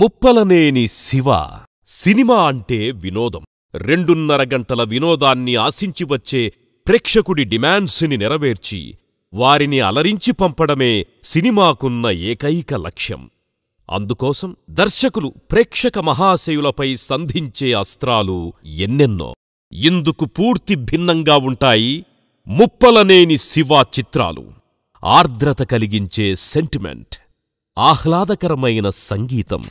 Muppalaneni Shiva cinema అంటే వినోదం రెండున్నర గంటల వినోదాన్ని ఆశించి వచ్చే ప్రేక్షకుడి డిమాండ్స్ని నెరవేర్చి వారిని అలరించి పంపడమే సినిమాకున్న ఏకైక లక్ష్యం అందుకోసం దర్శకులు ప్రేక్షక మహాశయులపై సంధించే అస్త్రాలు ఎన్నెన్నో ఇందుకు పూర్తి భిన్నంగా ఉంటాయి ముప్పలనేని శివ చిత్రాలు ఆర్ద్రత కలిగించే సెంటిమెంట్ ఆహ్లాదకరమైన సంగీతం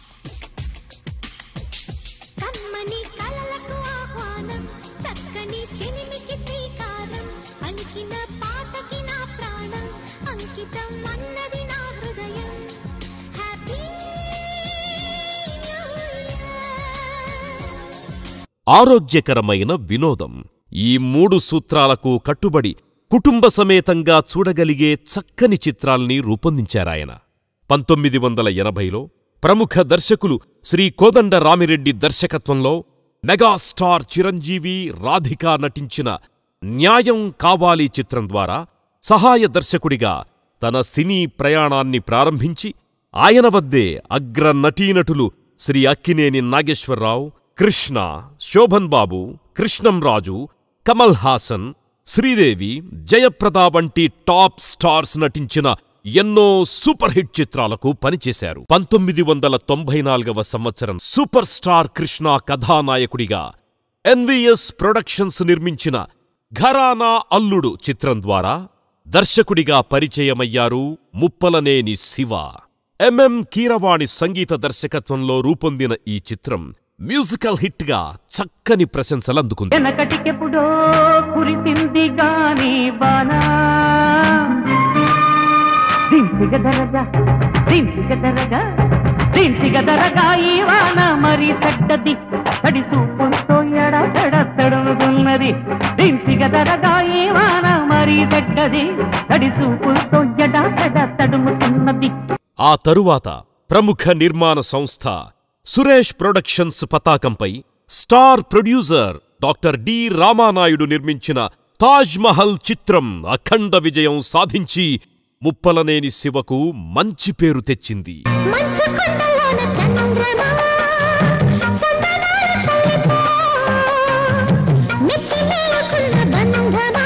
కమ్మని కలలకు ఆహ్వానం చక్కని చెలిమికి శ్రీకారం పలికిన పాటకి నా ప్రాణం అంకితం అన్నది నా హృదయం హ్యాపీ ఆరోగ్యకరమైన వినోదం ఈ మూడు సూత్రాలకు కట్టుబడి కుటుంబ సమేతంగా చూడగలిగే చక్కని చిత్రాల్ని రూపొందించారాయన పంతొమ్మిది వందల ఎనభైలో ప్రముఖ దర్శకులు శ్రీ కోదండ రామిరెడ్డి దర్శకత్వంలో మెగాస్టార్ చిరంజీవి రాధిక నటించిన న్యాయం కావాలి చిత్రం ద్వారా సహాయ దర్శకుడిగా తన సినీ ప్రయాణాన్ని ప్రారంభించి ఆయన వద్దే అగ్ర నటీనటులు శ్రీ అక్కినేని నాగేశ్వరరావు కృష్ణ శోభన్ బాబు కృష్ణంరాజు కమల్ హాసన్ శ్రీదేవి జయప్రద వంటి టాప్ స్టార్స్ నటించిన ఎన్నో సూపర్ హిట్ చిత్రాలకు పనిచేశారు పంతొమ్మిది వందల తొంభై నాలుగవ సంవత్సరం సూపర్ స్టార్ కృష్ణ కథానాయకుడిగా ఎన్విఎస్ ప్రొడక్షన్స్ నిర్మించిన ఘరానా అల్లుడు చిత్రం ద్వారా దర్శకుడిగా పరిచయమయ్యారు ముప్పలనేని శివ ఎంఎం కీరవాణి సంగీత దర్శకత్వంలో రూపొందిన ఈ చిత్రం మ్యూజికల్ హిట్ గా చక్కని ప్రశంసలందుకుంది వెనకటికెప్పుడో కురిసింది గాని బానా దింసిగ దరగా దింసిగ దరగా దింసిగ దరగా ఈ వాన మరి చెడ్డది తడి సూపులతో ఎడ తడ తడుముతున్నది దింసిగ దరగా ఈ వాన మరి చెడ్డది తడి సూపులతో ఎడ తడ తడుముతున్నది ఆ తరువాత ప్రముఖ నిర్మాణ సంస్థ సురేష్ ప్రొడక్షన్స్ పతాకంపై star producer doctor D Ramanaidu నిర్మించిన తాజ్ మహల్ చిత్రం అఖండ విజయం సాధించి ముప్పలనేని శివకు మంచి పేరు తెచ్చింది మంచు కొండలోన చంద్రమా చందనాల చల్లిపో మెచ్చి మేలుకున్న బంధమా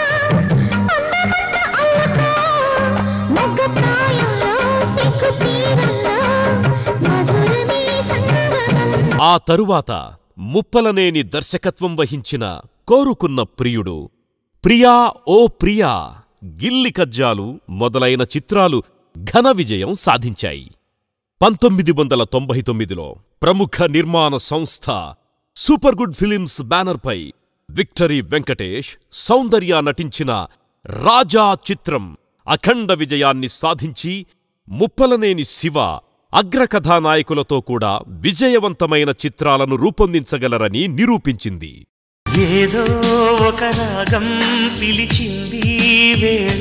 అందమంత అల్లుకో మొగ్గ ప్రాయంలో సిగ్గు తీరంలో మధురమే సంగమం ఆ తరువాత ముప్పలనేని దర్శకత్వం వహించిన కోరుకున్న ప్రియుడు ప్రియా ఓ ప్రియా గిల్లి కజ్జాలు మొదలైన చిత్రాలు ఘన విజయం సాధించాయి పంతొమ్మిది వందల తొంభై తొమ్మిదిలో ప్రముఖ నిర్మాణ సంస్థ సూపర్ గుడ్ ఫిలిమ్స్ బ్యానర్పై విక్టరీ వెంకటేష్ సౌందర్య నటించిన రాజా చిత్రం అఖండ విజయాన్ని సాధించి ముప్పలనేని శివ అగ్రకథానాయకులతో కూడా విజయవంతమైన చిత్రాలను రూపొందించగలరని నిరూపించింది ఏదో ఒక రాగం పిలిచింది వేళ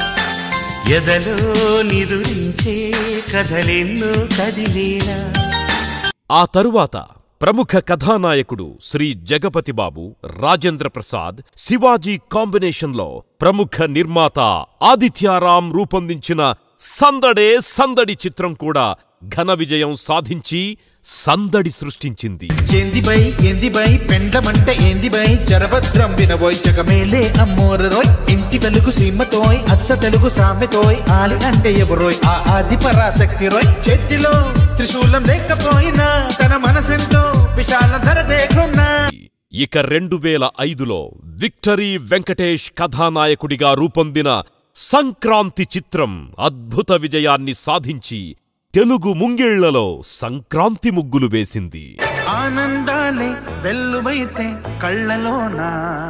ఎదలో నిదురించే కథలెన్నో కదిలేలా ఆ తరువాత ప్రముఖ కథానాయకుడు శ్రీ జగపతి బాబు రాజేంద్ర ప్రసాద్ శివాజీ కాంబినేషన్లో ప్రముఖ నిర్మాత ఆదిత్యారాం రూపొందించిన సందడే సందడి చిత్రం కూడా ఘన విజయం సాధించి సందడి సృష్టించింది ఏందిబై ఏందిబై పెండ్లమంటే ఏందిబై జరభద్రం వినబోయ్ జగమేలే అమ్మోరరోయ్ ఇంటి వెలుగు సీమతోయ్ అచ్చ తెలుగు సామెతోయ్ ఆలి అంటే ఎవరోయ్ ఆ ఆది పరాశక్తి రోయ్ చేతిలో త్రిశూలం లేకపోయినా తన మనసెంతో విశాల ధర దేకున్నా ఇక రెండు వేల ఐదులో విక్టరీ వెంకటేష్ కథానాయకుడిగా రూపొందిన సంక్రాంతి చిత్రం అద్భుత విజయాన్ని సాధించి తెలుగు ముంగిళ్లలో సంక్రాంతి ముగ్గులు వేసింది ఆనందాలే వెల్లువైతే కళ్ళలోనా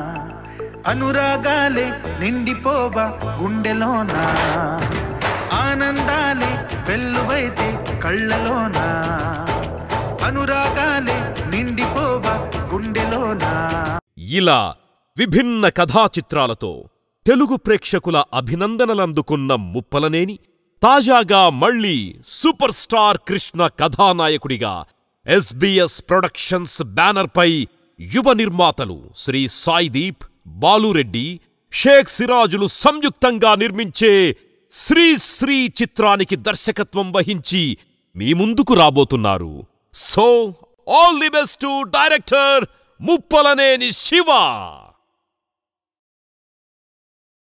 అనురాగాలే నిండిపోవా గుండెలోనా ఆనందాలే వెల్లువైతే కళ్ళలోనా అనురాగాలే నిండిపోవా గుండెలోనా ఇలా విభిన్న కథా చిత్రాలతో తెలుగు ప్రేక్షకుల అభినందనలందుకున్న ముప్పలనేని తాజాగా మళ్ళీ సూపర్ స్టార్ కృష్ణ కథానాయకుడిగా ఎస్బిఎస్ ప్రొడక్షన్స్ బ్యానర్పై యువ నిర్మాతలు శ్రీ సాయిదీప్ బాలురెడ్డి షేక్ సిరాజులు సంయుక్తంగా నిర్మించే శ్రీ శ్రీ చిత్రానికి దర్శకత్వం వహించి మీ ముందుకు రాబోతున్నారు so all the best to director Muppalaneni Shiva